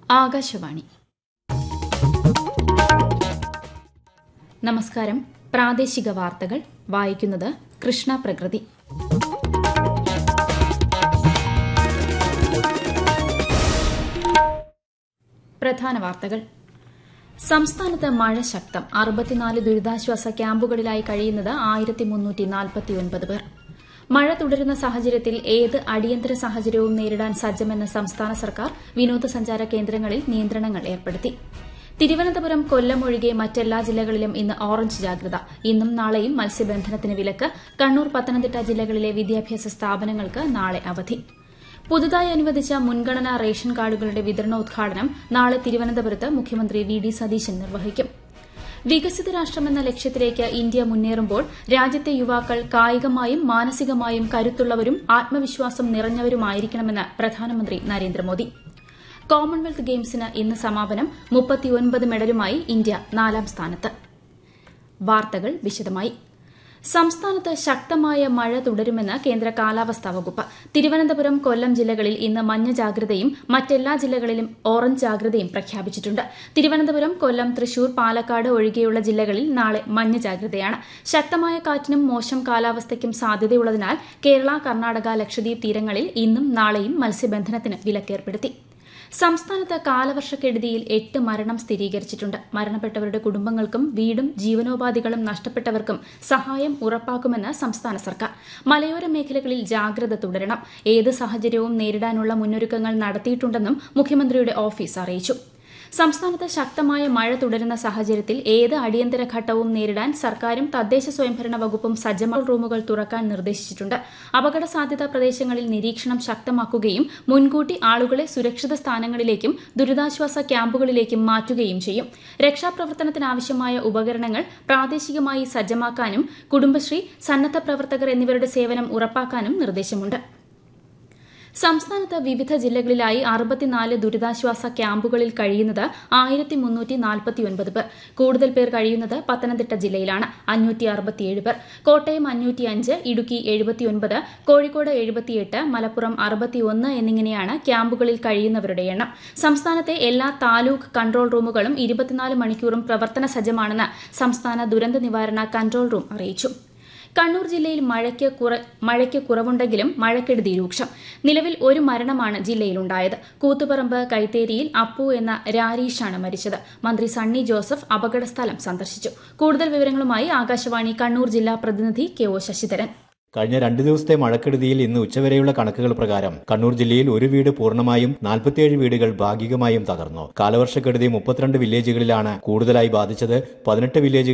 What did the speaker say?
ആകാശവാണി നമസ്കാരം പ്രാദേശിക വാർത്തകൾ വായിക്കുന്നത് കൃഷ്ണ പ്രകൃതി പ്രധാന വാർത്തകൾ സംസ്ഥാനത്ത് മഴ ശക്തം അറുപത്തിനാല് ദുരിതാശ്വാസ ക്യാമ്പുകളിലായി കഴിയുന്നത് ആയിരത്തി മുന്നൂറ്റി നാൽപ്പത്തിയൊൻപത് പേർ മഴ തുടരുന്ന സാഹചര്യത്തിൽ ഏത് അടിയന്തര സാഹചര്യവും നേരിടാൻ സജ്ജമെന്ന സംസ്ഥാന സർക്കാർ വിനോദസഞ്ചാര കേന്ദ്രങ്ങളിൽ നിയന്ത്രണങ്ങൾ ഏർപ്പെടുത്തി തിരുവനന്തപുരം കൊല്ലം ഒഴികെ മറ്റെല്ലാ ജില്ലകളിലും ഇന്ന് ഓറഞ്ച് ജാഗ്രത ഇന്നും നാളെയും മത്സ്യബന്ധനത്തിന് വിലക്ക് കണ്ണൂർ പത്തനംതിട്ട ജില്ലകളിലെ വിദ്യാഭ്യാസ സ്ഥാപനങ്ങൾക്ക് നാളെ അവധി പുതുതായി അനുവദിച്ച മുൻഗണനാ റേഷൻ കാർഡുകളുടെ വിതരണോദ്ഘാടനം നാളെ തിരുവനന്തപുരത്ത് മുഖ്യമന്ത്രി വി ഡി സതീശൻ നിർവഹിക്കും വികസിത രാഷ്ട്രമെന്ന ലക്ഷ്യത്തിലേക്ക് ഇന്ത്യ മുന്നേറുമ്പോൾ രാജ്യത്തെ യുവാക്കൾ കായികമായും മാനസികമായും കരുത്തുള്ളവരും ആത്മവിശ്വാസം നിറഞ്ഞവരുമായിരിക്കണമെന്ന് പ്രധാനമന്ത്രി നരേന്ദ്രമോദി കോമൺവെൽത്ത് ഗെയിംസിന് ഇന്ന് സമാപനം മുപ്പത്തിയൊൻപത് മെഡലുമായി ഇന്ത്യ നാലാം സ്ഥാനത്ത് വാർത്തകൾ വിശദമായി സംസ്ഥാനത്ത് ശക്തമായ മഴ തുടരുമെന്ന് കേന്ദ്ര കാലാവസ്ഥാ വകുപ്പ് തിരുവനന്തപുരം കൊല്ലം ജില്ലകളിൽ ഇന്ന് മഞ്ഞ ജാഗ്രതയും മറ്റെല്ലാ ജില്ലകളിലും ഓറഞ്ച് ജാഗ്രതയും പ്രഖ്യാപിച്ചിട്ടുണ്ട് തിരുവനന്തപുരം കൊല്ലം തൃശൂർ പാലക്കാട് ഒഴികെയുള്ള ജില്ലകളിൽ നാളെ മഞ്ഞ ജാഗ്രതയാണ് ശക്തമായ കാറ്റിനും മോശം കാലാവസ്ഥയ്ക്കും സാധ്യതയുള്ളതിനാൽ കേരള കർണാടക ലക്ഷദ്വീപ് തീരങ്ങളിൽ ഇന്നും നാളെയും മത്സ്യബന്ധനത്തിന് വിലക്കേർപ്പെടുത്തി സംസ്ഥാനത്ത് കാലവർഷക്കെടുതിയിൽ എട്ട് മരണം സ്ഥിരീകരിച്ചിട്ടുണ്ട് മരണപ്പെട്ടവരുടെ കുടുംബങ്ങൾക്കും വീടും ജീവനോപാധികളും നഷ്ടപ്പെട്ടവർക്കും സഹായം ഉറപ്പാക്കുമെന്ന് സംസ്ഥാന സർക്കാർ മലയോര മേഖലകളിൽ ജാഗ്രത തുടരണം ഏത് സാഹചര്യവും നേരിടാനുള്ള മുന്നൊരുക്കങ്ങൾ നടത്തിയിട്ടുണ്ടെന്നും മുഖ്യമന്ത്രിയുടെ ഓഫീസ് അറിയിച്ചു സംസ്ഥാനത്ത് ശക്തമായ മഴ തുടരുന്ന സാഹചര്യത്തിൽ ഏത് അടിയന്തര ഘട്ടവും നേരിടാൻ സർക്കാരും തദ്ദേശ സ്വയംഭരണ വകുപ്പും സജ്ജമായ റൂമുകൾ തുറക്കാൻ നിർദ്ദേശിച്ചിട്ടുണ്ട് അപകട സാധ്യതാ പ്രദേശങ്ങളിൽ നിരീക്ഷണം ശക്തമാക്കുകയും മുൻകൂട്ടി ആളുകളെ സുരക്ഷിത സ്ഥാനങ്ങളിലേക്കും ദുരിതാശ്വാസ ക്യാമ്പുകളിലേക്കും മാറ്റുകയും ചെയ്യും രക്ഷാപ്രവർത്തനത്തിനാവശ്യമായ ഉപകരണങ്ങൾ പ്രാദേശികമായി സജ്ജമാക്കാനും കുടുംബശ്രീ സന്നദ്ധ പ്രവർത്തകർ എന്നിവരുടെ സേവനം ഉറപ്പാക്കാനും നിർദ്ദേശമുണ്ട് സംസ്ഥാനത്ത് വിവിധ ജില്ലകളിലായി അറുപത്തിനാല് ദുരിതാശ്വാസ ക്യാമ്പുകളിൽ കഴിയുന്നത് ആയിരത്തി മുന്നൂറ്റി നാൽപ്പത്തിയൊൻപത് പേർ കൂടുതൽ പേർ കഴിയുന്നത് പത്തനംതിട്ട ജില്ലയിലാണ് അഞ്ഞൂറ്റി അറുപത്തിയേഴ് പേർ കോട്ടയം അഞ്ഞൂറ്റിയഞ്ച് ഇടുക്കി എഴുപത്തിയൊൻപത് കോഴിക്കോട് എഴുപത്തിയെട്ട് മലപ്പുറം അറുപത്തിയൊന്ന് എന്നിങ്ങനെയാണ് ക്യാമ്പുകളിൽ കഴിയുന്നവരുടെ എണ്ണം സംസ്ഥാനത്തെ എല്ലാ താലൂക്ക് കൺട്രോൾ റൂമുകളും ഇരുപത്തിനാല് മണിക്കൂറും പ്രവർത്തന സജ്ജമാണെന്ന് സംസ്ഥാന ദുരന്ത നിവാരണ കൺട്രോൾ റൂം അറിയിച്ചു കണ്ണൂർ ജില്ലയിൽ മഴയ്ക്ക് കുറ മഴയ്ക്ക് കുറവുണ്ടെങ്കിലും മഴക്കെടുതി രൂക്ഷം നിലവിൽ ഒരു മരണമാണ് ജില്ലയിലുണ്ടായത് കൂത്തുപറമ്പ് കൈത്തേരിയിൽ അപ്പു എന്ന രാരീഷാണ് മരിച്ചത് മന്ത്രി സണ്ണി ജോസഫ് അപകടസ്ഥലം സന്ദർശിച്ചു കൂടുതൽ വിവരങ്ങളുമായി ആകാശവാണി കണ്ണൂർ ജില്ലാ പ്രതിനിധി കെ ഒ ശശിധരൻ കഴിഞ്ഞ രണ്ടു ദിവസത്തെ മഴക്കെടുതിയിൽ ഇന്ന് ഉച്ചവരെയുള്ള കണക്കുകൾ പ്രകാരം കണ്ണൂർ ജില്ലയിൽ ഒരു വീട് പൂർണ്ണമായും നാൽപ്പത്തിയേഴ് വീടുകൾ ഭാഗികമായും തകർന്നു കാലവർഷക്കെടുതി മുപ്പത്തിരണ്ട് വില്ലേജുകളിലാണ് കൂടുതലായി ബാധിച്ചത് പതിനെട്ട് വില്ലേജുകൾ